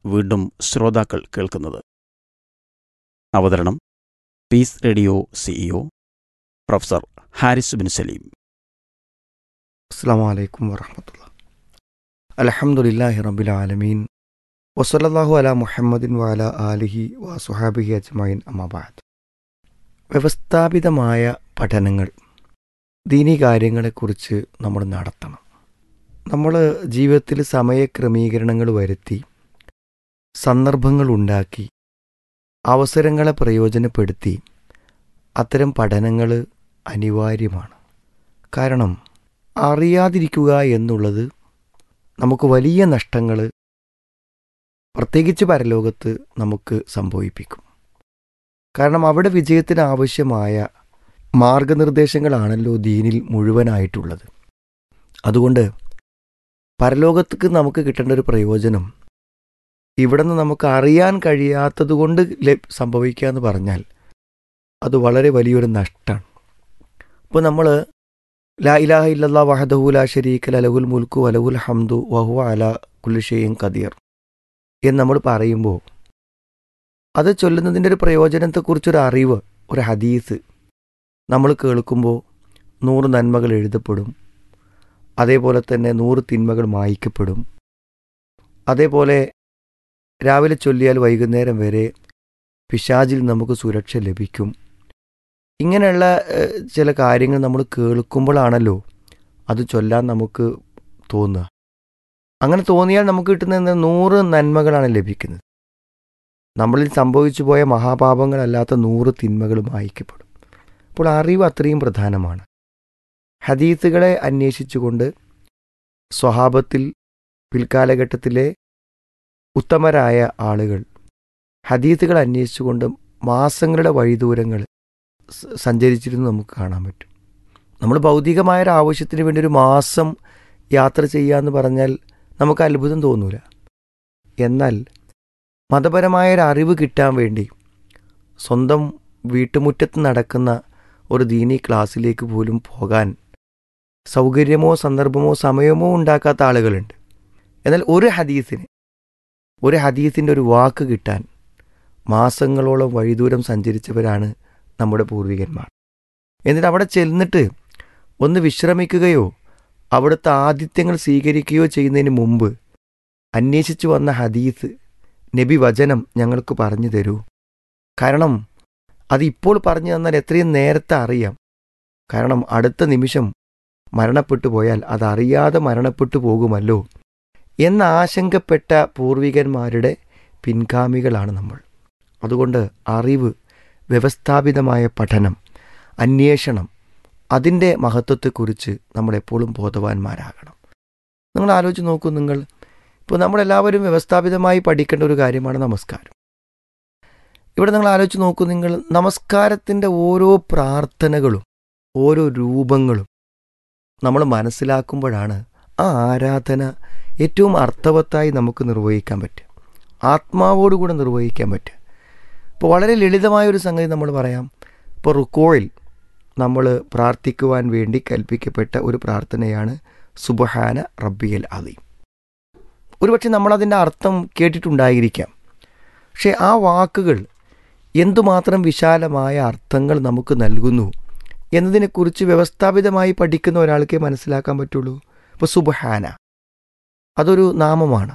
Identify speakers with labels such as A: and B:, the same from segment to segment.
A: വീണ്ടും ശ്രോതാക്കൾ കേൾക്കുന്നത് അവതരണം Peace Radio CEO professor Haris bin Saleem
B: അസ്സാം വലൈക്കും വറഹമത്തുള്ള അലഹമുല്ലാഹി റബ്ബിൽ ആലമീൻ വസലല്ലാഹു അല മുഹമ്മദിൻ വാല ആലിഹി വസുഹാബിഹി അജ്മൈൻ അമ്മബാദ് വ്യവസ്ഥാപിതമായ പഠനങ്ങൾ ദീനി കാര്യങ്ങളെക്കുറിച്ച് നമ്മൾ നടത്തണം നമ്മൾ ജീവിതത്തിൽ സമയക്രമീകരണങ്ങൾ വരുത്തി സന്ദർഭങ്ങൾ ഉണ്ടാക്കി അവസരങ്ങളെ പ്രയോജനപ്പെടുത്തി അത്തരം പഠനങ്ങൾ അനിവാര്യമാണ് കാരണം അറിയാതിരിക്കുക എന്നുള്ളത് നമുക്ക് വലിയ നഷ്ടങ്ങൾ പ്രത്യേകിച്ച് പരലോകത്ത് നമുക്ക് സംഭവിപ്പിക്കും കാരണം അവിടെ വിജയത്തിന് ആവശ്യമായ മാർഗനിർദ്ദേശങ്ങളാണല്ലോ ദീനിൽ മുഴുവനായിട്ടുള്ളത് അതുകൊണ്ട് പരലോകത്തേക്ക് നമുക്ക് കിട്ടേണ്ട ഒരു പ്രയോജനം ഇവിടെ നിന്ന് നമുക്ക് അറിയാൻ കഴിയാത്തത് കൊണ്ട് സംഭവിക്കുക എന്ന് പറഞ്ഞാൽ അത് വളരെ വലിയൊരു നഷ്ടമാണ് ഇപ്പോൾ നമ്മൾ ലാ ഇലാഹ ഇല്ലല്ലാ വഹദഹു ലാ ഷരീക ലലഹുൽ മുൽക്കു വലഹുൽ ഹംദു വഹു അല കുല്ലുഷയും ഖദീർ എന്ന് നമ്മൾ പറയുമ്പോൾ അത് ചൊല്ലുന്നതിൻ്റെ ഒരു പ്രയോജനത്തെക്കുറിച്ചൊരു അറിവ് ഒരു ഹദീസ് നമ്മൾ കേൾക്കുമ്പോൾ നൂറ് നന്മകൾ എഴുതപ്പെടും അതേപോലെ തന്നെ നൂറ് തിന്മകൾ മായ്ക്കപ്പെടും അതേപോലെ രാവിലെ ചൊല്ലിയാൽ വൈകുന്നേരം വരെ പിശാജിൽ നമുക്ക് സുരക്ഷ ലഭിക്കും ഇങ്ങനെയുള്ള ചില കാര്യങ്ങൾ നമ്മൾ കേൾക്കുമ്പോഴാണല്ലോ അത് ചൊല്ലാൻ നമുക്ക് തോന്നുക അങ്ങനെ തോന്നിയാൽ നമുക്ക് കിട്ടുന്ന നൂറ് നന്മകളാണ് ലഭിക്കുന്നത് നമ്മളിൽ സംഭവിച്ചു പോയ മഹാപാപങ്ങളല്ലാത്ത നൂറ് തിന്മകളും വായിക്കപ്പെടും അപ്പോൾ അറിവ് അത്രയും പ്രധാനമാണ് ഹദീസുകളെ അന്വേഷിച്ചുകൊണ്ട് സ്വഹാബത്തിൽ പിൽക്കാലഘട്ടത്തിലെ ഉത്തമരായ ആളുകൾ ഹദീസുകൾ അന്വേഷിച്ചുകൊണ്ട് മാസങ്ങളുടെ വഴിദൂരങ്ങൾ സഞ്ചരിച്ചിരുന്നു നമുക്ക് കാണാൻ പറ്റും നമ്മൾ ഭൗതികമായ ഒരു ആവശ്യത്തിന് വേണ്ടി ഒരു മാസം യാത്ര ചെയ്യുക എന്ന് പറഞ്ഞാൽ നമുക്ക് അത്ഭുതം തോന്നൂല എന്നാൽ മതപരമായ ഒരു അറിവ് കിട്ടാൻ വേണ്ടി സ്വന്തം വീട്ടുമുറ്റത്ത് നടക്കുന്ന ഒരു ദീനി ക്ലാസ്സിലേക്ക് പോലും പോകാൻ സൗകര്യമോ സന്ദർഭമോ സമയമോ ഉണ്ടാക്കാത്ത ആളുകളുണ്ട് എന്നാൽ ഒരു ഹദീസിന് ഒരു ഹദീസിൻ്റെ ഒരു വാക്ക് കിട്ടാൻ മാസങ്ങളോളം വഴിദൂരം സഞ്ചരിച്ചവരാണ് നമ്മുടെ പൂർവികന്മാർ എന്നിട്ട് അവിടെ ചെന്നിട്ട് ഒന്ന് വിശ്രമിക്കുകയോ അവിടുത്തെ ആതിഥ്യങ്ങൾ സ്വീകരിക്കുകയോ ചെയ്യുന്നതിന് മുമ്പ് അന്വേഷിച്ചു വന്ന ഹദീസ് നബി വചനം ഞങ്ങൾക്ക് പറഞ്ഞു തരൂ കാരണം അത് ഇപ്പോൾ പറഞ്ഞു തന്നാൽ എത്രയും നേരത്തെ അറിയാം കാരണം അടുത്ത നിമിഷം മരണപ്പെട്ടു പോയാൽ അതറിയാതെ മരണപ്പെട്ടു പോകുമല്ലോ എന്ന ആശങ്കപ്പെട്ട പൂർവികന്മാരുടെ പിൻഗാമികളാണ് നമ്മൾ അതുകൊണ്ട് അറിവ് വ്യവസ്ഥാപിതമായ പഠനം അന്വേഷണം അതിൻ്റെ മഹത്വത്തെക്കുറിച്ച് നമ്മളെപ്പോഴും ബോധവാന്മാരാകണം നിങ്ങൾ ആലോചിച്ച് നോക്കൂ നിങ്ങൾ ഇപ്പോൾ നമ്മളെല്ലാവരും വ്യവസ്ഥാപിതമായി പഠിക്കേണ്ട ഒരു കാര്യമാണ് നമസ്കാരം ഇവിടെ നിങ്ങൾ ആലോചിച്ച് നോക്കൂ നിങ്ങൾ നമസ്കാരത്തിൻ്റെ ഓരോ പ്രാർത്ഥനകളും ഓരോ രൂപങ്ങളും നമ്മൾ മനസ്സിലാക്കുമ്പോഴാണ് ആ ആരാധന ഏറ്റവും അർത്ഥവത്തായി നമുക്ക് നിർവഹിക്കാൻ പറ്റുക ആത്മാവോടുകൂടെ നിർവഹിക്കാൻ പറ്റുക ഇപ്പോൾ വളരെ ലളിതമായ ഒരു സംഗതി നമ്മൾ പറയാം ഇപ്പോൾ റുക്കോയിൽ നമ്മൾ പ്രാർത്ഥിക്കുവാൻ വേണ്ടി കൽപ്പിക്കപ്പെട്ട ഒരു പ്രാർത്ഥനയാണ് സുബഹാന റബ്ബിയൽ അലീം ഒരുപക്ഷെ നമ്മളതിൻ്റെ അർത്ഥം കേട്ടിട്ടുണ്ടായിരിക്കാം പക്ഷേ ആ വാക്കുകൾ എന്തുമാത്രം വിശാലമായ അർത്ഥങ്ങൾ നമുക്ക് നൽകുന്നു എന്നതിനെക്കുറിച്ച് വ്യവസ്ഥാപിതമായി പഠിക്കുന്ന ഒരാൾക്കേ മനസ്സിലാക്കാൻ പറ്റുള്ളൂ ഇപ്പോൾ സുബഹാന അതൊരു നാമമാണ്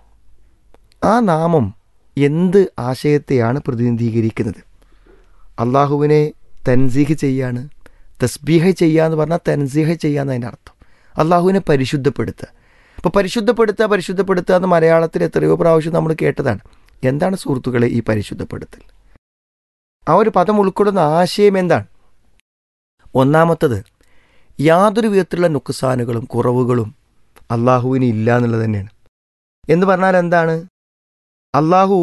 B: ആ നാമം എന്ത് ആശയത്തെയാണ് പ്രതിനിധീകരിക്കുന്നത് അള്ളാഹുവിനെ തൻസീഹ് ചെയ്യാണ് തസ്ബീഹ ചെയ്യുക എന്ന് പറഞ്ഞാൽ തൻസീഹ ചെയ്യാന്ന് അതിൻ്റെ അർത്ഥം അള്ളാഹുവിനെ പരിശുദ്ധപ്പെടുത്തുക അപ്പോൾ പരിശുദ്ധപ്പെടുത്തുക പരിശുദ്ധപ്പെടുത്തുക എന്ന് മലയാളത്തിൽ എത്രയോ പ്രാവശ്യം നമ്മൾ കേട്ടതാണ് എന്താണ് സുഹൃത്തുക്കളെ ഈ പരിശുദ്ധപ്പെടുത്തൽ ആ ഒരു പദം ഉൾക്കൊള്ളുന്ന ആശയം എന്താണ് ഒന്നാമത്തത് യാതൊരു വിധത്തിലുള്ള നുക്സാനുകളും കുറവുകളും അള്ളാഹുവിന് ഇല്ല എന്നുള്ളത് തന്നെയാണ് എന്ന് പറഞ്ഞാൽ എന്താണ് അള്ളാഹു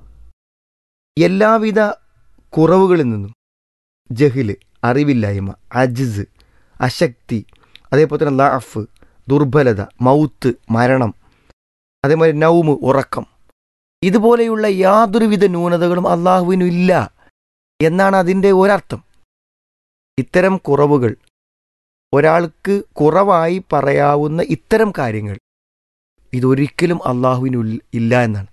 B: എല്ലാവിധ കുറവുകളിൽ നിന്നും ജഹില് അറിവില്ലായ്മ അജിസ് അശക്തി അതേപോലെ തന്നെ ലാഫ് ദുർബലത മൗത്ത് മരണം അതേപോലെ നൗമ് ഉറക്കം ഇതുപോലെയുള്ള യാതൊരുവിധ ന്യൂനതകളും അള്ളാഹുവിനും ഇല്ല എന്നാണ് അതിൻ്റെ ഒരർത്ഥം ഇത്തരം കുറവുകൾ ഒരാൾക്ക് കുറവായി പറയാവുന്ന ഇത്തരം കാര്യങ്ങൾ ഇതൊരിക്കലും അള്ളാഹുവിന് ഇല്ല എന്നാണ്